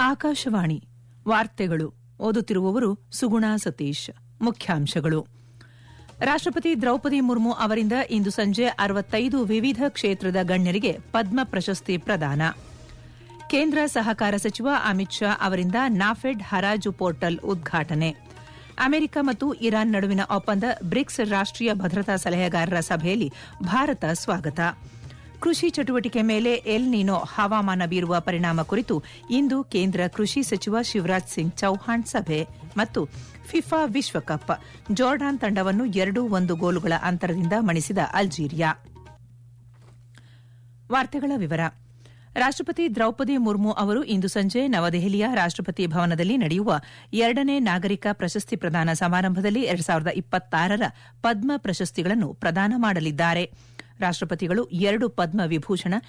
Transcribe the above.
ಆಕಾಶವಾಣಿ ವಾರ್ತೆಗಳು ಓದುತ್ತಿರುವವರು ಸುಗುಣಾ ಸತೀಶ್ ಮುಖ್ಯಾಂಶಗಳು ರಾಷ್ಟಪತಿ ದ್ರೌಪದಿ ಮುರ್ಮು ಅವರಿಂದ ಇಂದು ಸಂಜೆ ಅರವತ್ತೈದು ವಿವಿಧ ಕ್ಷೇತ್ರದ ಗಣ್ಯರಿಗೆ ಪದ್ಮ ಪ್ರಶಸ್ತಿ ಪ್ರದಾನ ಕೇಂದ್ರ ಸಹಕಾರ ಸಚಿವ ಅಮಿತ್ ಶಾ ಅವರಿಂದ ನಾಫೆಡ್ ಹರಾಜು ಪೋರ್ಟಲ್ ಉದ್ಘಾಟನೆ ಅಮೆರಿಕ ಮತ್ತು ಇರಾನ್ ನಡುವಿನ ಒಪ್ಪಂದ ಬ್ರಿಕ್ಸ್ ರಾಷ್ಟೀಯ ಭದ್ರತಾ ಸಲಹೆಗಾರರ ಸಭೆಯಲ್ಲಿ ಭಾರತ ಸ್ವಾಗತ ಕೃಷಿ ಚಟುವಟಿಕೆ ಮೇಲೆ ಎಲ್ ನಿನೋ ಹವಾಮಾನ ಬೀರುವ ಪರಿಣಾಮ ಕುರಿತು ಇಂದು ಕೇಂದ್ರ ಕೃಷಿ ಸಚಿವ ಶಿವರಾಜ್ ಸಿಂಗ್ ಚೌಹಾಣ್ ಸಭೆ ಮತ್ತು ಫಿಫಾ ವಿಶ್ವಕಪ್ ಜೋರ್ಡಾನ್ ತಂಡವನ್ನು ಎರಡೂ ಒಂದು ಗೋಲುಗಳ ಅಂತರದಿಂದ ಮಣಿಸಿದ ಅಲ್ಜೀರಿಯಾ ವಾರ್ತೆಗಳ ವಿವರ ರಾಷ್ಟಪತಿ ದ್ರೌಪದಿ ಮುರ್ಮು ಅವರು ಇಂದು ಸಂಜೆ ನವದೆಹಲಿಯ ರಾಷ್ಟಪತಿ ಭವನದಲ್ಲಿ ನಡೆಯುವ ಎರಡನೇ ನಾಗರಿಕ ಪ್ರಶಸ್ತಿ ಪ್ರದಾನ ಸಮಾರಂಭದಲ್ಲಿ ಎರಡ್ ಸಾವಿರದ ಇಪ್ಪತ್ತಾರರ ಪದ್ಮ ಪ್ರಶಸ್ತಿಗಳನ್ನು ಪ್ರದಾನ ಮಾಡಲಿದ್ದಾರೆ ರಾಷ್ಟಪತಿಗಳು ಎರಡು ಪದ್ಮ ವಿಭೂಷಣ